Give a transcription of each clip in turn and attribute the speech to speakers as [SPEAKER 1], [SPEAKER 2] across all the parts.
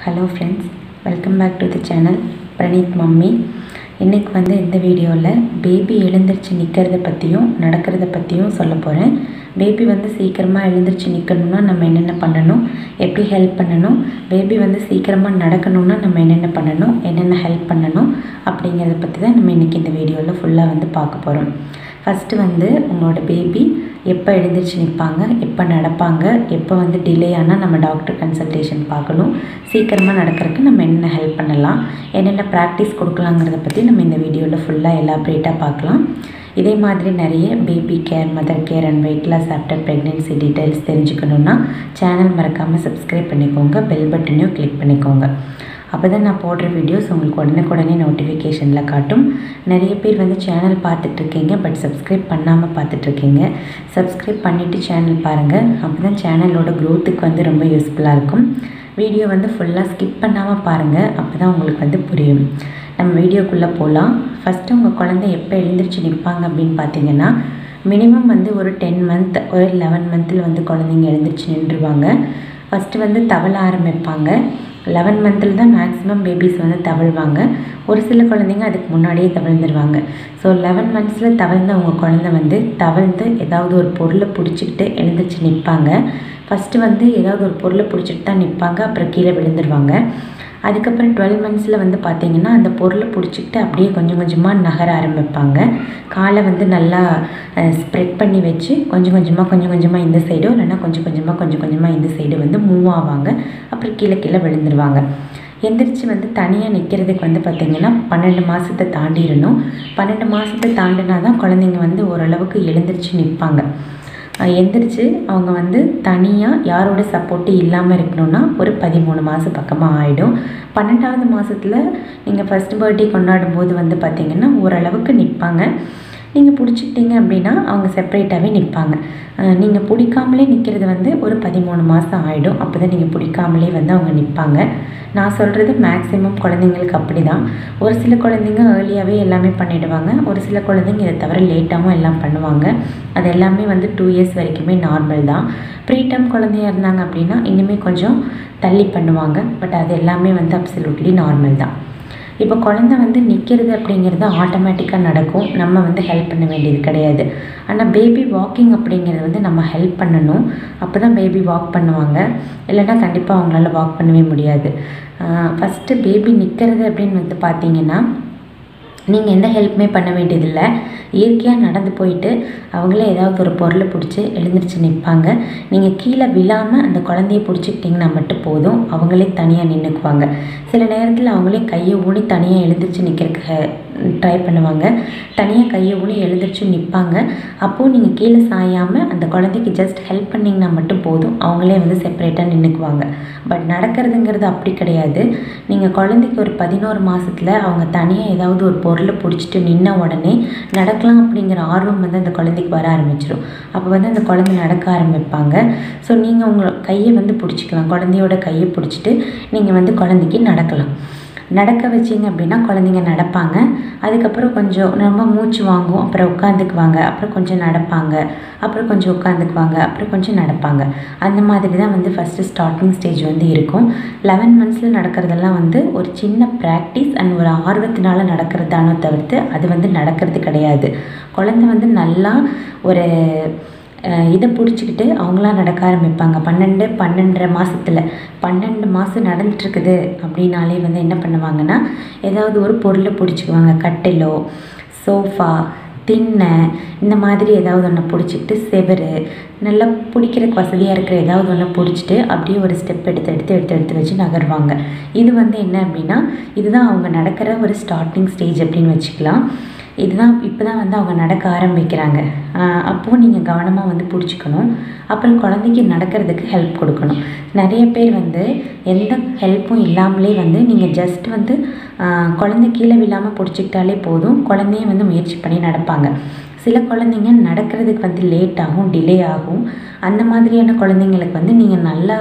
[SPEAKER 1] hello friends welcome back to the channel Praneeth mummy இன்றைக்கி வந்து இந்த வீடியோவில் பேபி எழுந்திரிச்சு நிற்கிறத பற்றியும் நடக்கிறத பற்றியும் சொல்ல போகிறேன் பேபி வந்து சீக்கிரமாக எழுந்திரிச்சு நிற்கணும்னா நம்ம என்னென்ன பண்ணணும் எப்படி ஹெல்ப் பண்ணணும் பேபி வந்து சீக்கிரமாக நடக்கணும்னா நம்ம என்னென்ன பண்ணணும் என்னென்ன ஹெல்ப் பண்ணணும் அப்படிங்கிறத பற்றி தான் நம்ம இன்றைக்கி இந்த வீடியோவில் ஃபுல்லாக வந்து பார்க்க போகிறோம் ஃபஸ்ட்டு வந்து உங்களோட பேபி எப்போ எழுந்திரிச்சு நிற்பாங்க எப்போ நடப்பாங்க எப்போ வந்து டிலே ஆனால் நம்ம டாக்டர் கன்சல்டேஷன் பார்க்கணும் சீக்கிரமாக நடக்கிறதுக்கு நம்ம என்ன ஹெல்ப் பண்ணலாம் என்னென்ன ப்ராக்டிஸ் கொடுக்கலாங்கிறத பற்றி நம்ம இந்த வீடியோவில் ஃபுல்லாக எலாப்ரேட்டாக பார்க்கலாம் இதே மாதிரி நிறைய baby care mother care and weight loss after pregnancy details தெரிஞ்சுக்கணுன்னா சேனல் மறக்காமல் சப்ஸ்கிரைப் பண்ணிக்கோங்க பெல் பட்டனையும் கிளிக் பண்ணிக்கோங்க அப்போ தான் நான் போடுற வீடியோஸ் உங்களுக்கு உடனுக்குடனே நோட்டிஃபிகேஷனில் காட்டும் நிறைய பேர் வந்து சேனல் பார்த்துட்ருக்கீங்க பட் சப்ஸ்கிரைப் பண்ணாமல் பார்த்துட்ருக்கீங்க சப்ஸ்கிரைப் பண்ணிவிட்டு சேனல் பாருங்கள் அப்போ தான் சேனலோட க்ரோத்துக்கு வந்து ரொம்ப யூஸ்ஃபுல்லாக இருக்கும் வீடியோ வந்து ஃபுல்லாக ஸ்கிப் பண்ணாமல் பாருங்கள் அப்போ தான் உங்களுக்கு வந்து புரியும் நம்ம வீடியோக்குள்ளே போகலாம் ஃபஸ்ட்டு உங்கள் குழந்தை எப்போ எழுந்திரிச்சு நிற்பாங்க அப்படின்னு பார்த்தீங்கன்னா மினிமம் வந்து ஒரு டென் மந்த் ஒரு லெவன் மந்தில் வந்து குழந்தைங்க எழுந்திரிச்சு நின்றுவாங்க ஃபஸ்ட்டு வந்து தவள ஆரம்பிப்பாங்க லெவன் மந்தில் தான் மேக்ஸிமம் பேபிஸ் வந்து தவழ்வாங்க ஒரு சில குழந்தைங்க அதுக்கு முன்னாடியே தவழ்ந்துருவாங்க ஸோ லெவன் மந்த்ஸில் தவழ்ந்த அவங்க குழந்தை வந்து தவழ்ந்து ஏதாவது ஒரு பொருளை பிடிச்சிக்கிட்டு எழுந்திரிச்சு நிற்பாங்க ஃபஸ்ட்டு வந்து ஏதாவது ஒரு பொருளை பிடிச்சிட்டு தான் நிற்பாங்க அப்புறம் கீழே விழுந்துருவாங்க அதுக்கப்புறம் டுவெல் மந்த்ஸில் வந்து பார்த்திங்கன்னா அந்த பொருளை பிடிச்சிக்கிட்டு அப்படியே கொஞ்சம் கொஞ்சமாக நகர ஆரம்பிப்பாங்க காலை வந்து நல்லா ஸ்ப்ரெட் பண்ணி வச்சு கொஞ்சம் கொஞ்சமாக கொஞ்சம் கொஞ்சமாக இந்த சைடோ இல்லைன்னா கொஞ்சம் கொஞ்சமாக கொஞ்சம் கொஞ்சமாக இந்த சைடு வந்து மூவ் ஆவாங்க அப்புறம் கீழே கீழே விழுந்துருவாங்க எந்திரிச்சு வந்து தனியாக நிற்கிறதுக்கு வந்து பார்த்திங்கன்னா பன்னெண்டு மாதத்தை தாண்டிடணும் பன்னெண்டு மாதத்தை தாண்டினா தான் குழந்தைங்க வந்து ஓரளவுக்கு எழுந்திரிச்சு நிற்பாங்க எந்திரிச்சு அவங்க வந்து தனியாக யாரோட சப்போர்ட்டும் இல்லாமல் இருக்கணும்னா ஒரு பதிமூணு மாதம் பக்கமாக ஆகிடும் பன்னெண்டாவது மாதத்தில் நீங்கள் ஃபஸ்ட் பர்த்டே கொண்டாடும் போது வந்து பார்த்திங்கன்னா ஓரளவுக்கு நிற்பாங்க நீங்கள் பிடிச்சிக்கிட்டீங்க அப்படின்னா அவங்க செப்பரேட்டாகவே நிற்பாங்க நீங்கள் பிடிக்காமலே நிற்கிறது வந்து ஒரு பதிமூணு மாதம் ஆகிடும் அப்போ தான் நீங்கள் பிடிக்காமலே வந்து அவங்க நிற்பாங்க நான் சொல்கிறது மேக்ஸிமம் குழந்தைங்களுக்கு அப்படி தான் ஒரு சில குழந்தைங்க ஏர்லியாகவே எல்லாமே பண்ணிவிடுவாங்க ஒரு சில குழந்தைங்க இதை தவிர லேட்டாகவும் எல்லாம் பண்ணுவாங்க அது எல்லாமே வந்து டூ இயர்ஸ் வரைக்குமே நார்மல் தான் ப்ரீடம் குழந்தையாக இருந்தாங்க அப்படின்னா இன்னுமே கொஞ்சம் தள்ளி பண்ணுவாங்க பட் அது எல்லாமே வந்து அப்சல்யூட்லி நார்மல் தான் இப்போ குழந்தை வந்து நிற்கிறது அப்படிங்கிறது ஆட்டோமேட்டிக்காக நடக்கும் நம்ம வந்து ஹெல்ப் பண்ண வேண்டியது கிடையாது ஆனால் பேபி வாக்கிங் அப்படிங்கிறது வந்து நம்ம ஹெல்ப் பண்ணணும் அப்போ தான் பேபி வாக் பண்ணுவாங்க இல்லைன்னா கண்டிப்பாக அவங்களால வாக் பண்ணவே முடியாது ஃபஸ்ட்டு பேபி நிற்கிறது அப்படின்னு வந்து பார்த்தீங்கன்னா நீங்கள் எந்த ஹெல்ப்புமே பண்ண வேண்டியதில்லை இயற்கையாக நடந்து போயிட்டு அவங்களே ஏதாவது ஒரு பொருளை பிடிச்சி எழுந்திரிச்சு நிற்பாங்க நீங்கள் கீழே விழாமல் அந்த குழந்தைய பிடிச்சிக்கிட்டிங்கன்னா மட்டும் போதும் அவங்களே தனியாக நின்றுக்குவாங்க சில நேரத்தில் அவங்களே கையை ஊனி தனியாக எழுந்திரிச்சு நிற்கிறதுக்கு ட்ரை பண்ணுவாங்க தனியாக கையை ஊனி எழுந்திரிச்சு நிற்பாங்க அப்போது நீங்கள் கீழே சாயாமல் அந்த குழந்தைக்கு ஜஸ்ட் ஹெல்ப் பண்ணிங்கன்னா மட்டும் போதும் அவங்களே வந்து செப்பரேட்டாக நின்றுக்குவாங்க பட் நடக்கிறதுங்கிறது அப்படி கிடையாது நீங்கள் குழந்தைக்கு ஒரு பதினோரு மாதத்தில் அவங்க தனியாக ஏதாவது ஒரு பொருளை பிடிச்சிட்டு நின்ன உடனே நடக்கலாம் அப்படிங்கிற ஆர்வம் வந்து அந்த குழந்தைக்கு வர ஆரம்பிச்சிடும் அப்போ வந்து அந்த குழந்தை நடக்க ஆரம்பிப்பாங்க ஸோ நீங்கள் உங்கள் கையை வந்து பிடிச்சிக்கலாம் குழந்தையோட கையை பிடிச்சிட்டு நீங்கள் வந்து குழந்தைக்கு நடக்கலாம் நடக்க வச்சிங்க அப்படின்னா குழந்தைங்க நடப்பாங்க அதுக்கப்புறம் கொஞ்சம் ரொம்ப மூச்சு வாங்கும் அப்புறம் உட்காந்துக்குவாங்க அப்புறம் கொஞ்சம் நடப்பாங்க அப்புறம் கொஞ்சம் உட்காந்துக்குவாங்க அப்புறம் கொஞ்சம் நடப்பாங்க அந்த மாதிரி தான் வந்து ஃபஸ்ட்டு ஸ்டார்டிங் ஸ்டேஜ் வந்து இருக்கும் லெவன் மந்த்ஸில் நடக்கிறதெல்லாம் வந்து ஒரு சின்ன ப்ராக்டிஸ் அண்ட் ஒரு ஆர்வத்தினால நடக்கிறதானோ தவிர்த்து அது வந்து நடக்கிறது கிடையாது குழந்தை வந்து நல்லா ஒரு இதை பிடிச்சிக்கிட்டு அவங்களாம் நடக்க ஆரம்பிப்பாங்க பன்னெண்டு பன்னெண்டரை மாதத்தில் பன்னெண்டு மாதம் நடந்துட்டுருக்குது அப்படின்னாலே வந்து என்ன பண்ணுவாங்கன்னா ஏதாவது ஒரு பொருளை பிடிச்சிக்குவாங்க கட்டிலோ சோஃபா திண்ணை இந்த மாதிரி ஏதாவது ஒன்று பிடிச்சிக்கிட்டு செவரு நல்லா பிடிக்கிறதுக்கு வசதியாக இருக்கிற ஏதாவது ஒன்று பிடிச்சிட்டு அப்படியே ஒரு ஸ்டெப் எடுத்து எடுத்து எடுத்து எடுத்து வச்சு நகருவாங்க இது வந்து என்ன அப்படின்னா இதுதான் அவங்க நடக்கிற ஒரு ஸ்டார்டிங் ஸ்டேஜ் அப்படின்னு வச்சுக்கலாம் இதுதான் இப்போ தான் வந்து அவங்க நடக்க ஆரம்பிக்கிறாங்க அப்போது நீங்கள் கவனமாக வந்து பிடிச்சிக்கணும் அப்புறம் குழந்தைக்கு நடக்கிறதுக்கு ஹெல்ப் கொடுக்கணும் நிறைய பேர் வந்து எந்த ஹெல்ப்பும் இல்லாமலே வந்து நீங்கள் ஜஸ்ட் வந்து குழந்தை கீழே விழாமல் பிடிச்சிக்கிட்டாலே போதும் குழந்தைய வந்து முயற்சி பண்ணி நடப்பாங்க சில குழந்தைங்க நடக்கிறதுக்கு வந்து லேட் ஆகும் டிலே ஆகும் அந்த மாதிரியான குழந்தைங்களுக்கு வந்து நீங்கள் நல்லா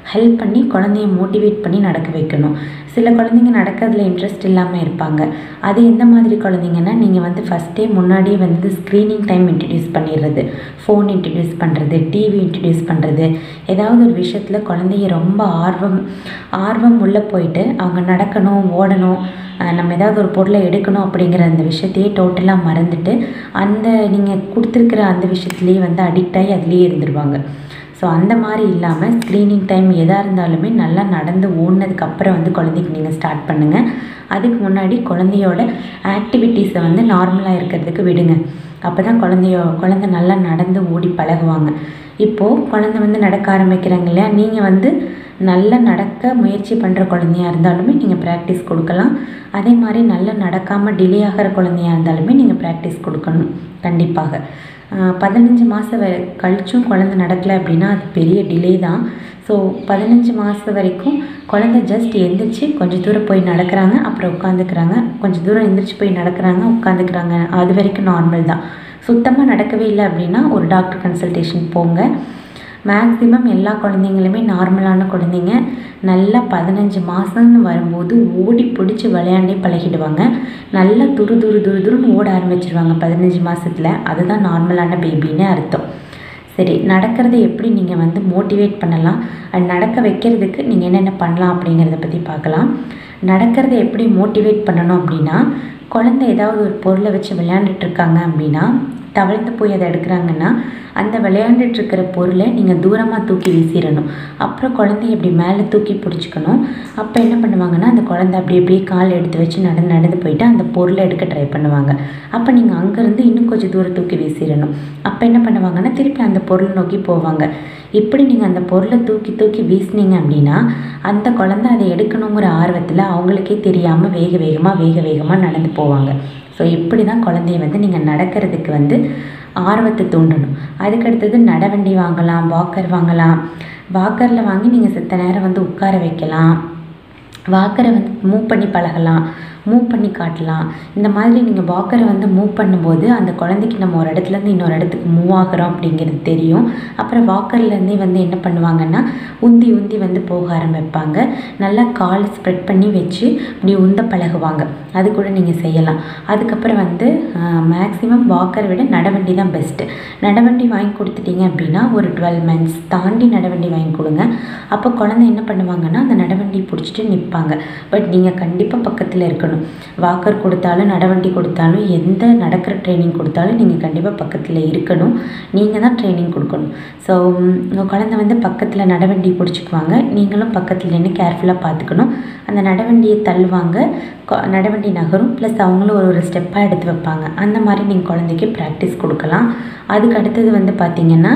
[SPEAKER 1] ஹெல்ப் பண்ணி குழந்தைய மோட்டிவேட் பண்ணி நடக்க வைக்கணும் சில குழந்தைங்க நடக்கிறதுல இன்ட்ரெஸ்ட் இல்லாமல் இருப்பாங்க அது எந்த மாதிரி குழந்தைங்கன்னா நீங்கள் வந்து ஃபஸ்ட்டே முன்னாடியே வந்து ஸ்க்ரீனிங் டைம் இன்ட்ரடியூஸ் பண்ணிடுறது ஃபோன் இன்ட்ரடியூஸ் பண்ணுறது டிவி இன்ட்ரடியூஸ் பண்ணுறது ஏதாவது ஒரு விஷயத்தில் குழந்தைய ரொம்ப ஆர்வம் ஆர்வம் உள்ளே போயிட்டு அவங்க நடக்கணும் ஓடணும் அஹ் நம்ம ஏதாவது ஒரு பொருளை எடுக்கணும் அப்படிங்கிற அந்த விஷயத்தையே டோட்டலாக மறந்துட்டு அந்த நீங்கள் கொடுத்துருக்குற அந்த விஷயத்துலேயே வந்து அடிக்ட் ஆகி அதுலேயே இருந்துருவாங்க ஸோ அந்த மாதிரி இல்லாமல் ஸ்க்ரீனிங் டைம் எதாக இருந்தாலுமே நல்லா நடந்து ஓடினதுக்கப்புறம் வந்து குழந்தைக்கு நீங்கள் ஸ்டார்ட் பண்ணுங்கள் அதுக்கு முன்னாடி குழந்தையோட ஆக்டிவிட்டீஸை வந்து நார்மலாக இருக்கிறதுக்கு விடுங்க அப்போ தான் குழந்தையோ குழந்தை நல்லா நடந்து ஓடி பழகுவாங்க இப்போது குழந்தை வந்து நடக்க ஆரம்பிக்கிறாங்க இல்லையா நீங்கள் வந்து நல்லா நடக்க முயற்சி பண்ணுற குழந்தையா இருந்தாலுமே நீங்கள் ப்ராக்டிஸ் கொடுக்கலாம் அதே மாதிரி நல்லா நடக்காமல் டிலே ஆகிற குழந்தையா இருந்தாலுமே நீங்கள் ப்ராக்டிஸ் கொடுக்கணும் கண்டிப்பாக ஆஹ் பதினஞ்சு மாதம் வரை கழிச்சும் குழந்தை நடக்கலை அப்படின்னா அது பெரிய டிலே தான் ஸோ பதினஞ்சு மாதம் வரைக்கும் குழந்தை ஜஸ்ட் எந்திரிச்சு கொஞ்சம் தூரம் போய் நடக்கிறாங்க அப்புறம் உட்காந்துக்கிறாங்க கொஞ்சம் தூரம் எந்திரிச்சு போய் நடக்கிறாங்க உட்காந்துக்கிறாங்க அது வரைக்கும் நார்மல் தான் சுத்தமாக நடக்கவே இல்லை அப்படின்னா ஒரு டாக்டர் கன்சல்டேஷன் போங்க மேக்ஸிமம் எல்லா குழந்தைங்களுமே நார்மலான குழந்தைங்க நல்லா பதினஞ்சு மாதம்னு வரும்போது ஓடி பிடிச்சி விளையாண்டே பழகிடுவாங்க நல்லா துரு துரு துரு துருன்னு ஓட ஆரம்பிச்சிருவாங்க பதினஞ்சு மாதத்தில் அதுதான் நார்மலான பேபின்னு அர்த்தம் சரி நடக்கிறத எப்படி நீங்கள் வந்து மோட்டிவேட் பண்ணலாம் அது நடக்க வைக்கிறதுக்கு நீங்கள் என்னென்ன பண்ணலாம் அப்படிங்கிறத பற்றி பார்க்கலாம் நடக்கிறத எப்படி மோட்டிவேட் பண்ணணும் அப்படின்னா குழந்தை ஏதாவது ஒரு பொருளை வச்சு விளையாண்டுட்டு இருக்காங்க அப்படின்னா தவழ்ந்து போய் அதை எடுக்கிறாங்கன்னா அந்த விளையாண்டுட்டு இருக்கிற பொருளை நீங்கள் தூரமாக தூக்கி வீசிடணும் அப்புறம் குழந்தைய இப்படி மேலே தூக்கி பிடிச்சிக்கணும் அப்போ என்ன பண்ணுவாங்கன்னா அந்த குழந்தை அப்படி அப்படியே கால் எடுத்து வச்சு நடந்து நடந்து போயிட்டு அந்த பொருளை எடுக்க ட்ரை பண்ணுவாங்க அப்போ நீங்கள் அங்கேருந்து இன்னும் கொஞ்சம் தூரம் தூக்கி வீசிடணும் அப்போ என்ன பண்ணுவாங்கன்னா திருப்பி அந்த பொருள் நோக்கி போவாங்க இப்படி நீங்கள் அந்த பொருளை தூக்கி தூக்கி வீசினீங்க அப்படின்னா அந்த குழந்தை அதை எடுக்கணுங்கிற ஆர்வத்தில் அவங்களுக்கே தெரியாமல் வேக வேகமாக வேக வேகமாக நடந்து போவாங்க ஸோ இப்படி தான் குழந்தைய வந்து நீங்கள் நடக்கிறதுக்கு வந்து ஆர்வத்தை தூண்டணும் அதுக்கடுத்தது நடவண்டி வாங்கலாம் வாக்கர் வாங்கலாம் வாக்கரில் வாங்கி நீங்கள் செத்த நேரம் வந்து உட்கார வைக்கலாம் வாக்கரை வந்து மூவ் பண்ணி பழகலாம் மூவ் பண்ணி காட்டலாம் இந்த மாதிரி நீங்கள் வாக்கரை வந்து மூவ் பண்ணும்போது அந்த குழந்தைக்கு நம்ம ஒரு இடத்துலேருந்து இன்னொரு இடத்துக்கு மூவ் ஆகிறோம் அப்படிங்கிறது தெரியும் அப்புறம் வாக்கர்லேருந்தே வந்து என்ன பண்ணுவாங்கன்னா உந்தி உந்தி வந்து போக ஆரம்பிப்பாங்க நல்லா கால் ஸ்ப்ரெட் பண்ணி வச்சு இப்படி உந்த பழகுவாங்க அது கூட நீங்கள் செய்யலாம் அதுக்கப்புறம் வந்து மேக்ஸிமம் வாக்கரை விட நடவண்டி தான் பெஸ்ட்டு நடவண்டி வாங்கி கொடுத்துட்டீங்க அப்படின்னா ஒரு டுவெல் மந்த்ஸ் தாண்டி நடவண்டி வாங்கி கொடுங்க அப்போ குழந்தை என்ன பண்ணுவாங்கன்னா அந்த நடவண்டி பிடிச்சிட்டு நிற்பாங்க பட் நீங்கள் கண்டிப்பாக பக்கத்தில் இருக்கணும் வாக்கர் கொடுத்தாலும் நடவண்டி கொடுத்தாலும் எந்த நடக்கிற ட்ரைனிங் கொடுத்தாலும் நீங்கள் கண்டிப்பாக பக்கத்தில் இருக்கணும் நீங்கள் தான் ட்ரைனிங் கொடுக்கணும் ஸோ உங்கள் குழந்தை வந்து பக்கத்தில் நடவண்டி பிடிச்சிக்குவாங்க நீங்களும் பக்கத்தில் நின்று கேர்ஃபுல்லாக பார்த்துக்கணும் அந்த நடவண்டியை தள்ளுவாங்க கொ- நடவண்டி நகரும் ப்ளஸ் அவங்களும் ஒரு ஒரு ஸ்டெப்பாக எடுத்து வைப்பாங்க அந்த மாதிரி நீங்கள் குழந்தைக்கு ப்ராக்டிஸ் கொடுக்கலாம் அதுக்கு அடுத்தது வந்து பார்த்திங்கன்னா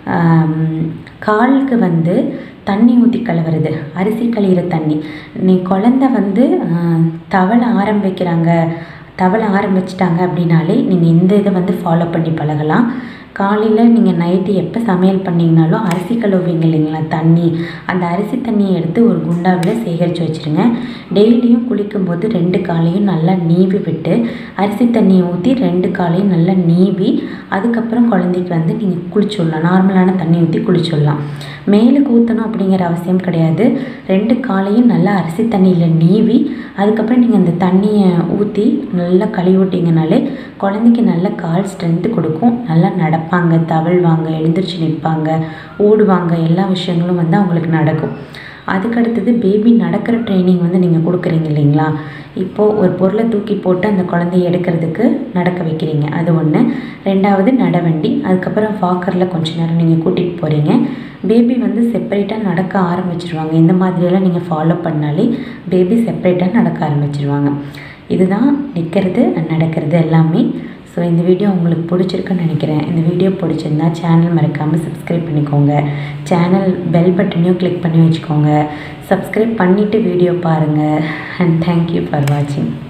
[SPEAKER 1] ஆம், காலுக்கு வந்து தண்ணி ஊற்றி கழுவுறது அரிசி கழுவுற தண்ணி நீ குழந்த வந்து ஆஹ், தவள ஆரம்பிக்கிறாங்க தவள ஆரம்பிச்சிட்டாங்க அப்படின்னாலே நீங்கள் இந்த இதை வந்து ஃபாலோ பண்ணி பழகலாம் காலையில் நீங்கள் நைட்டு எப்போ சமையல் பண்ணீங்கனாலும் அரிசி கழுவுவீங்க இல்லைங்களா தண்ணி அந்த அரிசி தண்ணியை எடுத்து ஒரு குண்டாவில் சேகரித்து வச்சுருங்க டெய்லியும் குளிக்கும்போது ரெண்டு காலையும் நல்லா நீவி விட்டு அரிசி தண்ணியை ஊற்றி ரெண்டு காலையும் நல்லா நீவி அதுக்கப்புறம் குழந்தைக்கு வந்து நீங்கள் குளிச்சுடலாம் நார்மலான தண்ணி ஊற்றி குளிச்சுடலாம் மேலுக்கு ஊற்றணும் அப்படிங்கிற அவசியம் கிடையாது ரெண்டு காலையும் நல்லா அரிசி தண்ணியில் நீவி அதுக்கப்புறம் நீங்கள் அந்த தண்ணியை ஊற்றி நல்லா கழுவி விட்டிங்கனாலே குழந்தைக்கு நல்ல கால் ஸ்ட்ரென்த்து கொடுக்கும் நல்லா நடப்பாங்க தவழ்வாங்க எழுந்திரிச்சு நிற்பாங்க ஓடுவாங்க எல்லா விஷயங்களும் வந்து அவங்களுக்கு நடக்கும் அதுக்கடுத்தது பேபி நடக்கிற ட்ரைனிங் வந்து நீங்கள் கொடுக்குறீங்க இல்லைங்களா இப்போது ஒரு பொருளை தூக்கி போட்டு அந்த குழந்தைய எடுக்கிறதுக்கு நடக்க வைக்கிறீங்க அது ஒன்று ரெண்டாவது நடவண்டி அதுக்கப்புறம் வாக்கரில் கொஞ்ச நேரம் நீங்கள் கூட்டிகிட்டு போகிறீங்க பேபி வந்து செப்பரேட்டாக நடக்க ஆரம்பிச்சிருவாங்க இந்த மாதிரியெல்லாம் நீங்கள் ஃபாலோ பண்ணாலே பேபி செப்பரேட்டாக நடக்க ஆரம்பிச்சிருவாங்க இதுதான் நிற்கிறது நடக்கிறது எல்லாமே ஸோ இந்த வீடியோ உங்களுக்கு பிடிச்சிருக்குன்னு நினைக்கிறேன் இந்த வீடியோ பிடிச்சிருந்தா சேனல் மறக்காமல் சப்ஸ்கிரைப் பண்ணிக்கோங்க சேனல் பெல் பட்டனையும் கிளிக் பண்ணி வச்சுக்கோங்க சப்ஸ்கிரைப் பண்ணிவிட்டு வீடியோ பாருங்கள் அண்ட் தேங்க்யூ ஃபார் வாட்சிங்